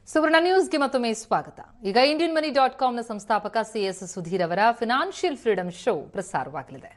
ಸುವರ್ಣ ನ್ಯೂಸ್ಗೆ ಮತ್ತೊಮ್ಮೆ ಸ್ವಾಗತ ಈಗ ಇಂಡಿಯನ್ ಮನಿ ಡಾಟ್ ಕಾಮ್ನ ಸಂಸ್ಥಾಪಕ ಸಿಎಸ್ ಸುಧೀರ್ ಅವರ ಫಿನಾನ್ಷಿಯಲ್ ಫ್ರೀಡಮ್ ಶೋ ಪ್ರಸಾರವಾಗಲಿದೆ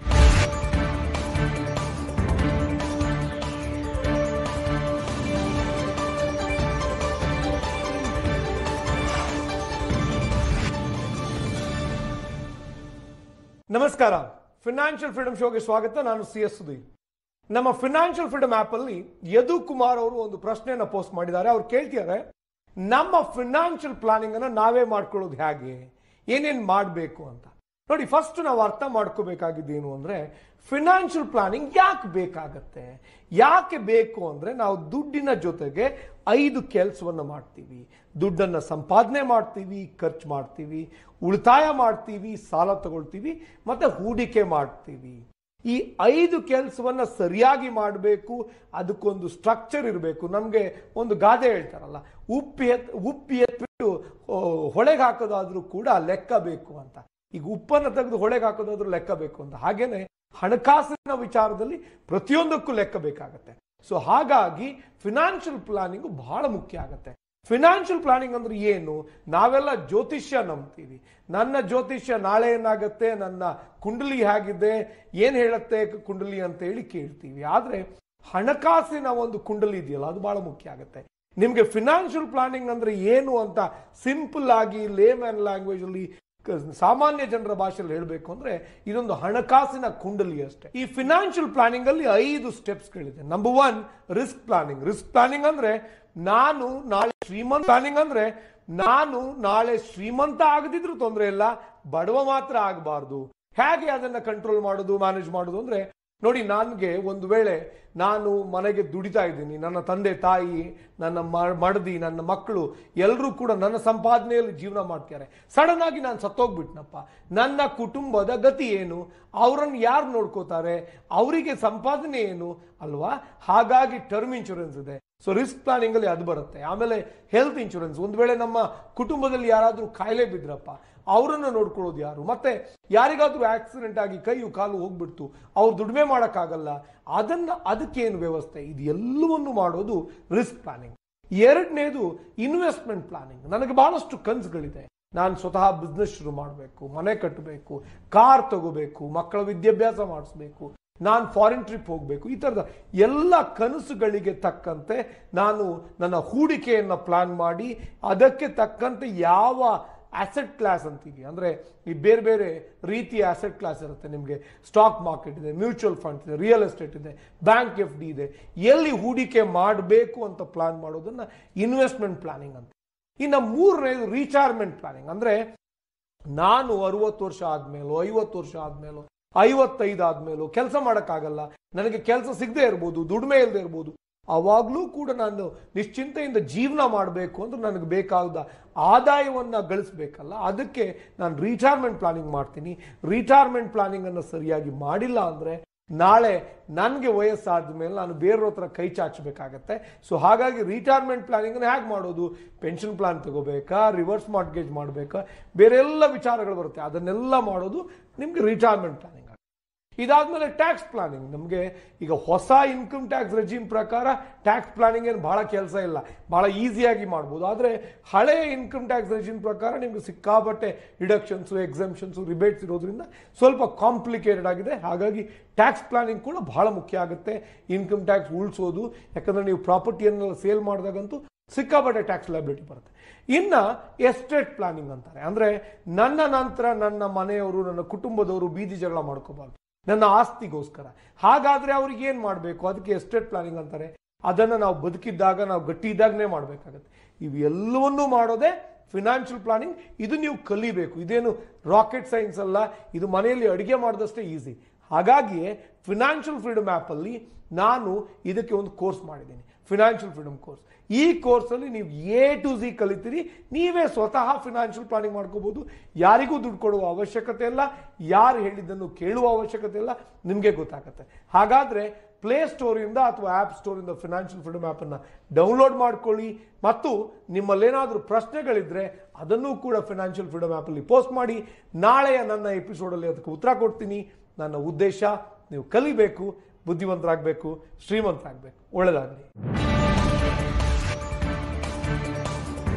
ನಮಸ್ಕಾರ ಫಿನಾನ್ಷಿಯಲ್ ಫ್ರೀಡಮ್ ಶೋಗೆ ಸ್ವಾಗತ ನಾನು ಸಿ ಎಸ್ ಸುಧೀರ್ ನಮ್ಮ ಫಿನಾನ್ಷಿಯಲ್ ಫ್ರೀಡಮ್ ಆಪ್ ಅಲ್ಲಿ ಯದು ಕುಮಾರ್ ಅವರು ಒಂದು ಪ್ರಶ್ನೆಯನ್ನ ಪೋಸ್ಟ್ ಮಾಡಿದ್ದಾರೆ ಅವ್ರು ಕೇಳ್ತಿದ್ದಾರೆ ನಮ್ಮ ಫಿನಾನ್ಷಿಯಲ್ ಪ್ಲಾನಿಂಗ್ ಅನ್ನ ನಾವೇ ಮಾಡ್ಕೊಳ್ಳೋದು ಹೇಗೆ ಏನೇನ್ ಮಾಡಬೇಕು ಅಂತ ನೋಡಿ ಫಸ್ಟ್ ನಾವು ಅರ್ಥ ಮಾಡ್ಕೋಬೇಕಾಗಿದ್ದೇನು ಅಂದ್ರೆ ಫಿನಾನ್ಷಿಯಲ್ ಪ್ಲಾನಿಂಗ್ ಯಾಕೆ ಬೇಕಾಗತ್ತೆ ಯಾಕೆ ಬೇಕು ಅಂದ್ರೆ ನಾವು ದುಡ್ಡಿನ ಜೊತೆಗೆ ಐದು ಕೆಲಸವನ್ನ ಮಾಡ್ತೀವಿ ದುಡ್ಡನ್ನ ಸಂಪಾದನೆ ಮಾಡ್ತೀವಿ ಖರ್ಚು ಮಾಡ್ತೀವಿ ಉಳಿತಾಯ ಮಾಡ್ತೀವಿ ಸಾಲ ತಗೊಳ್ತೀವಿ ಮತ್ತೆ ಹೂಡಿಕೆ ಮಾಡ್ತೀವಿ ಈ ಐದು ಕೆಲಸವನ್ನ ಸರಿಯಾಗಿ ಮಾಡಬೇಕು ಅದಕ್ಕೊಂದು ಸ್ಟ್ರಕ್ಚರ್ ಇರಬೇಕು ನಮಗೆ ಒಂದು ಗಾದೆ ಹೇಳ್ತಾರಲ್ಲ ಉಪ್ಪು ಎತ್ ಉಪ್ಪು ಎತ್ಬಿಟ್ಟು ಆ, ಹೊಳೆಗೆ ಹಾಕೋದಾದ್ರೂ ಕೂಡ ಲೆಕ್ಕ ಬೇಕು ಅಂತ ಈಗ ಉಪ್ಪನ್ನು ತೆಗೆದು ಹೊಳೆಗೆ ಹಾಕೋದಾದ್ರೂ ಲೆಕ್ಕ ಬೇಕು ಅಂತ ಹಾಗೇನೆ ಹಣಕಾಸಿನ ವಿಚಾರದಲ್ಲಿ ಪ್ರತಿಯೊಂದಕ್ಕೂ ಲೆಕ್ಕ ಬೇಕಾಗತ್ತೆ ಸೊ ಹಾಗಾಗಿ ಫಿನಾನ್ಷಿಯಲ್ ಪ್ಲಾನಿಂಗ್ ಬಹಳ ಮುಖ್ಯ ಆಗತ್ತೆ ಫಿನಾನ್ಷಿಯಲ್ ಪ್ಲಾನಿಂಗ್ ಅಂದ್ರೆ ಏನು ನಾವೆಲ್ಲ ಜ್ಯೋತಿಷ್ಯ ನಂಬ್ತೀವಿ ನನ್ನ ಜ್ಯೋತಿಷ್ಯ ನಾಳೆ ಏನಾಗತ್ತೆ ನನ್ನ ಕುಂಡಲಿ ಹೇಗಿದೆ ಏನ್ ಹೇಳತ್ತೆ ಕುಂಡಲಿ ಅಂತ ಹೇಳಿ ಕೇಳ್ತೀವಿ ಆದ್ರೆ ಹಣಕಾಸಿನ ಒಂದು ಕುಂಡಲಿ ಇದೆಯಲ್ಲ ಅದು ಬಹಳ ಮುಖ್ಯ ಆಗುತ್ತೆ ನಿಮ್ಗೆ ಫಿನಾನ್ಷಿಯಲ್ ಪ್ಲಾನಿಂಗ್ ಅಂದ್ರೆ ಏನು ಅಂತ ಸಿಂಪಲ್ ಆಗಿ ಲೇಮ್ಯಾನ್ ಲ್ಯಾಂಗ್ವೇಜ್ ಅಲ್ಲಿ ಕ- ಸಾಮಾನ್ಯ ಜನರ ಭಾಷೆಯಲ್ಲಿ ಹೇಳಬೇಕು ಅಂದ್ರೆ ಇದೊಂದು ಹಣಕಾಸಿನ ಕುಂಡಲಿ ಅಷ್ಟೇ ಈ ಫಿನಾನ್ಷಿಯಲ್ ಪ್ಲಾನಿಂಗ್ ಅಲ್ಲಿ ಐದು ಸ್ಟೆಪ್ಸ್ಗಳಿದೆ number one risk planning risk planning ಅಂದ್ರೆ ನಾನು ನಾಳೆ ಶ್ರೀಮಂತ ಪ್ಲಾನಿಂಗ್ ಅಂದ್ರೆ ನಾನು ನಾಳೆ ಶ್ರೀಮಂತ ಆಗದಿದ್ರು ತೊಂದರೆ ಇಲ್ಲ ಬಡವ ಮಾತ್ರ ಆಗಬಾರ್ದು ಹೇಗೆ ಅದನ್ನ ಕಂಟ್ರೋಲ್ ಮಾಡೋದು ಮ್ಯಾನೇಜ್ ಮಾಡೋದು ಅಂದ್ರೆ ನೋಡಿ ನನಗೆ ಒಂದು ವೇಳೆ ನಾನು ಮನೆಗೆ ದುಡಿತಾ ಇದ್ದೀನಿ ನನ್ನ ತಂದೆ ತಾಯಿ ನನ್ನ ಮ- ಮಡದಿ ನನ್ನ ಮಕ್ಕಳು ಎಲ್ಲರೂ ಕೂಡ ನನ್ನ ಸಂಪಾದನೆಯಲ್ಲಿ ಜೀವನ ಮಾಡ್ತಾರೆ ಸಡನ್ ಆಗಿ ನಾನು ಸತ್ತೋಗ್ಬಿಟ್ನಪ್ಪ ನನ್ನ ಕುಟುಂಬದ ಗತಿ ಏನು ಅವರನ್ನು ಯಾರು ನೋಡ್ಕೋತಾರೆ ಅವರಿಗೆ ಸಂಪಾದನೆ ಏನು ಅಲ್ವಾ ಹಾಗಾಗಿ ಟರ್ಮ್ ಇನ್ಶೂರೆನ್ಸ್ ಇದೆ ಸೊ ರಿಸ್ಕ್ ಪ್ಲಾನಿಂಗ್ ಅಲ್ಲಿ ಅದು ಬರುತ್ತೆ ಆಮೇಲೆ ಹೆಲ್ತ್ ಇನ್ಶೂರೆನ್ಸ್ ಒಂದು ವೇಳೆ ನಮ್ಮ ಕುಟುಂಬದಲ್ಲಿ ಯಾರಾದರೂ ಕಾಯಿಲೆ ಬಿದ್ರಪ್ಪ ಅವರನ್ನು ನೋಡ್ಕೊಳ್ಳೋದು ಯಾರು ಮತ್ತೆ ಯಾರಿಗಾದ್ರೂ ಆಕ್ಸಿಡೆಂಟ್ ಆಗಿ ಕೈಯು ಕಾಲು ಹೋಗ್ಬಿಡ್ತು ಅವ್ರು ದುಡಿಮೆ ಮಾಡೋಕ್ಕಾಗಲ್ಲ ಅದನ್ನ ಅದಕ್ಕೇನು ವ್ಯವಸ್ಥೆ ಇದು ಎಲ್ಲವನ್ನು ಮಾಡೋದು ರಿಸ್ಕ್ ಪ್ಲಾನಿಂಗ್ ಎರಡನೇದು ಇನ್ವೆಸ್ಟ್ಮೆಂಟ್ ಪ್ಲಾನಿಂಗ್ ನನಗೆ ಬಹಳಷ್ಟು ಕನಸುಗಳಿದೆ ನಾನು ಸ್ವತಃ ಬಿಸ್ನೆಸ್ ಶುರು ಮಾಡಬೇಕು ಮನೆ ಕಟ್ಟಬೇಕು ಕಾರ್ ತಗೋಬೇಕು ಮಕ್ಕಳ ವಿದ್ಯಾಭ್ಯಾಸ ಮಾಡಿಸ್ಬೇಕು ನಾನು ಫಾರಿನ್ ಟ್ರಿಪ್ ಹೋಗಬೇಕು ಈ ಥರದ ಎಲ್ಲ ಕನಸುಗಳಿಗೆ ತಕ್ಕಂತೆ ನಾನು ನನ್ನ ಹೂಡಿಕೆಯನ್ನು ಪ್ಲಾನ್ ಮಾಡಿ ಅದಕ್ಕೆ ತಕ್ಕಂತೆ ಯಾವ ಅಸೆಟ್ ಕ್ಲಾಸ್ ಅಂತೀವಿ ಅಂದರೆ ಈ ಬೇರೆ ಬೇರೆ ರೀತಿಯ ಅಸೆಟ್ ಕ್ಲಾಸ್ ಇರುತ್ತೆ ನಿಮಗೆ ಸ್ಟಾಕ್ ಮಾರ್ಕೆಟ್ ಇದೆ ಮ್ಯೂಚುವಲ್ ಫಂಡ್ಸ್ ಇದೆ ರಿಯಲ್ ಎಸ್ಟೇಟ್ ಇದೆ ಬ್ಯಾಂಕ್ ಎಫ್ ಡಿ ಇದೆ ಎಲ್ಲಿ ಹೂಡಿಕೆ ಮಾಡಬೇಕು ಅಂತ ಪ್ಲಾನ್ ಮಾಡೋದನ್ನ ಇನ್ವೆಸ್ಟ್ಮೆಂಟ್ ಪ್ಲಾನಿಂಗ್ ಅಂತ ಇನ್ನು ಮೂರನೇದು ರೀಚಾರ್ಜ್ಮೆಂಟ್ ಪ್ಲಾನಿಂಗ್ ಅಂದರೆ ನಾನು ಅರುವತ್ತು ವರ್ಷ ಆದ್ಮೇಲೋ ಐವತ್ತು ವರ್ಷ ಆದ್ಮೇಲೋ ಐವತ್ತೈದು ಆದ್ಮೇಲೋ ಕೆಲಸ ಮಾಡೋಕ್ಕಾಗಲ್ಲ ನನಗೆ ಕೆಲಸ ಸಿಗದೆ ಇರ್ಬೋದು ದುಡಿಮೆ ಇಲ್ಲದೆ ಇರ್ಬೋದು ಅವಾಗಲೂ ಕೂಡ ನಾನು ನಿಶ್ಚಿಂತೆಯಿಂದ ಜೀವನ ಮಾಡಬೇಕು ಅಂದ್ರೆ ನನಗೆ ಬೇಕಾದ ಆದಾಯವನ್ನ ಗಳಿಸ್ಬೇಕಲ್ಲ ಅದಕ್ಕೆ ನಾನು ರಿಟೈರ್ಮೆಂಟ್ ಪ್ಲಾನಿಂಗ್ ಮಾಡ್ತೀನಿ ರಿಟೈರ್ಮೆಂಟ್ ಪ್ಲಾನಿಂಗ್ ಅನ್ನು ಸರಿಯಾಗಿ ಮಾಡಿಲ್ಲ ಅಂದ್ರೆ ನಾಳೆ ನನಗೆ ವಯಸ್ಸಾದ ಮೇಲೆ ನಾನು ಬೇರೆಯವ್ರ ಹತ್ರ ಕೈ ಚಾಚಬೇಕಾಗತ್ತೆ ಸೊ ಹಾಗಾಗಿ ರಿಟೈರ್ಮೆಂಟ್ ಪ್ಲಾನಿಂಗ್ ಹೇಗೆ ಮಾಡೋದು ಪೆನ್ಷನ್ ಪ್ಲಾನ್ ತಗೋಬೇಕಾ ರಿವರ್ಸ್ ಮಾರ್ಟ್ಗೇಜ್ ಮಾಡಬೇಕಾ ಬೇರೆಲ್ಲ ವಿಚಾರಗಳು ಬರುತ್ತೆ ಅದನ್ನೆಲ್ಲ ಮಾಡೋದು ನಿಮ್ಗೆ ರಿಟೈರ್ಮೆಂಟ್ ಪ್ಲಾನಿಂಗ್ ಇದಾದ್ಮೇಲೆ ಟ್ಯಾಕ್ಸ್ ಪ್ಲಾನಿಂಗ್ ನಮಗೆ ಈಗ ಹೊಸ ಇನ್ಕಮ್ ಟ್ಯಾಕ್ಸ್ ರೆಜಿಮ್ ಪ್ರಕಾರ ಟ್ಯಾಕ್ಸ್ ಪ್ಲಾನಿಂಗ್ ಏನು ಬಹಳ ಕೆಲಸ ಇಲ್ಲ ಬಹಳ ಈಸಿಯಾಗಿ ಮಾಡ್ಬೋದು ಆದರೆ ಹಳೆಯ ಇನ್ಕಮ್ ಟ್ಯಾಕ್ಸ್ ರೆಜಿಮ್ ಪ್ರಕಾರ ನಿಮ್ಗೆ ಸಿಕ್ಕಾಪಟ್ಟೆ ಡಿಡಕ್ಷನ್ಸು ಎಕ್ಸಮ್ಷನ್ಸು ರಿಬೇಟ್ಸ್ ಇರೋದ್ರಿಂದ ಸ್ವಲ್ಪ ಕಾಂಪ್ಲಿಕೇಟೆಡ್ ಆಗಿದೆ ಹಾಗಾಗಿ ಟ್ಯಾಕ್ಸ್ ಪ್ಲಾನಿಂಗ್ ಕೂಡ ಬಹಳ ಮುಖ್ಯ ಆಗುತ್ತೆ ಇನ್ಕಮ್ ಟ್ಯಾಕ್ಸ್ ಉಳಿಸೋದು ಯಾಕಂದ್ರೆ ನೀವು ಪ್ರಾಪರ್ಟಿಯನ್ನೆಲ್ಲ ಸೇಲ್ ಮಾಡಿದಾಗಂತೂ ಸಿಕ್ಕಾಪಟ್ಟೆ ಟ್ಯಾಕ್ಸ್ ಲೈಬಿಲಿಟಿ ಬರುತ್ತೆ ಇನ್ನ ಎಸ್ಟೇಟ್ ಪ್ಲಾನಿಂಗ್ ಅಂತಾರೆ ಅಂದ್ರೆ ನನ್ನ ನಂತರ ನನ್ನ ಮನೆಯವರು ನನ್ನ ಕುಟುಂಬದವರು ಬೀದಿ ಜಗಳ ಮಾಡ್ಕೋಬಾರ್ದು ನನ್ನ ಆಸ್ತಿಗೋಸ್ಕರ ಹಾಗಾದ್ರೆ ಅವ್ರಿಗೆ ಏನ್ ಮಾಡಬೇಕು ಅದಕ್ಕೆ ಎಸ್ಟೇಟ್ ಪ್ಲಾನಿಂಗ್ ಅಂತಾರೆ ಅದನ್ನ ನಾವು ಬದುಕಿದ್ದಾಗ ನಾವು ಗಟ್ಟಿ ಇದ್ದಾಗನೇ ಮಾಡಬೇಕಾಗತ್ತೆ ಇವೆಲ್ಲವನ್ನೂ ಮಾಡೋದೇ ಫಿನಾನ್ಷಿಯಲ್ ಪ್ಲಾನಿಂಗ್ ಇದು ನೀವು ಕಲಿಬೇಕು ಇದೇನು ರಾಕೆಟ್ ಸೈನ್ಸ್ ಅಲ್ಲ ಇದು ಮನೆಯಲ್ಲಿ ಅಡಿಗೆ ಮಾಡಿದಷ್ಟೇ ಈಸಿ ಹಾಗಾಗಿಯೇ ಫಿನಾನ್ಷಿಯಲ್ ಫ್ರೀಡಮ್ ಆ್ಯಪಲ್ಲಿ ನಾನು ಇದಕ್ಕೆ ಒಂದು ಕೋರ್ಸ್ ಮಾಡಿದ್ದೀನಿ ಫಿನಾನ್ಷಿಯಲ್ ಫ್ರೀಡಮ್ ಕೋರ್ಸ್ ಈ ಕೋರ್ಸಲ್ಲಿ ನೀವು ಎ ಟು ಝಿ ಕಲಿತೀರಿ ನೀವೇ ಸ್ವತಃ ಫಿನಾನ್ಷಿಯಲ್ ಪ್ಲಾನಿಂಗ್ ಮಾಡ್ಕೋಬಹುದು ಯಾರಿಗೂ ದುಡ್ಡು ಕೊಡುವ ಅವಶ್ಯಕತೆ ಇಲ್ಲ ಯಾರು ಹೇಳಿದ್ದನ್ನು ಕೇಳುವ ಅವಶ್ಯಕತೆ ಇಲ್ಲ ನಿಮಗೆ ಗೊತ್ತಾಗುತ್ತೆ ಹಾಗಾದ್ರೆ ಪ್ಲೇ ಸ್ಟೋರಿಂದ ಅಥವಾ ಆ್ಯಪ್ ಸ್ಟೋರಿಂದ ಫಿನಾನ್ಷಿಯಲ್ ಫ್ರೀಡಮ್ ಆ್ಯಪನ್ನು ಡೌನ್ಲೋಡ್ ಮಾಡ್ಕೊಳ್ಳಿ ಮತ್ತು ನಿಮ್ಮಲ್ಲೇನಾದರೂ ಪ್ರಶ್ನೆಗಳಿದ್ರೆ ಅದನ್ನೂ ಕೂಡ ಫಿನಾನ್ಷಿಯಲ್ ಫ್ರೀಡಮ್ ಆ್ಯಪಲ್ಲಿ ಪೋಸ್ಟ್ ಮಾಡಿ ನಾಳೆಯ ನನ್ನ ಎಪಿಸೋಡಲ್ಲಿ ಅದಕ್ಕೆ ಉತ್ತರ ಕೊಡ್ತೀನಿ ನನ್ನ ಉದ್ದೇಶ ನೀವು ಕಲಿಬೇಕು ಬುದ್ಧಿವಂತರಾಗಬೇಕು ಶ್ರೀಮಂತರಾಗಬೇಕು ಒಳ್ಳೆಯದಾಗಲಿ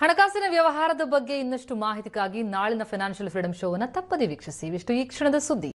ಹಣಕಾಸಿನ ವ್ಯವಹಾರದ ಬಗ್ಗೆ ಇನ್ನಷ್ಟು ಮಾಹಿತಿಗಾಗಿ ನಾಳಿನ ಫೈನಾನ್ಷಿಯಲ್ ಫ್ರೀಡಂ ಶೋವನ್ನು ತಪ್ಪದೇ ವೀಕ್ಷಿಸಿ ಇವಿಷ್ಟು ಈ ಕ್ಷಣದ ಸುದ್ದಿ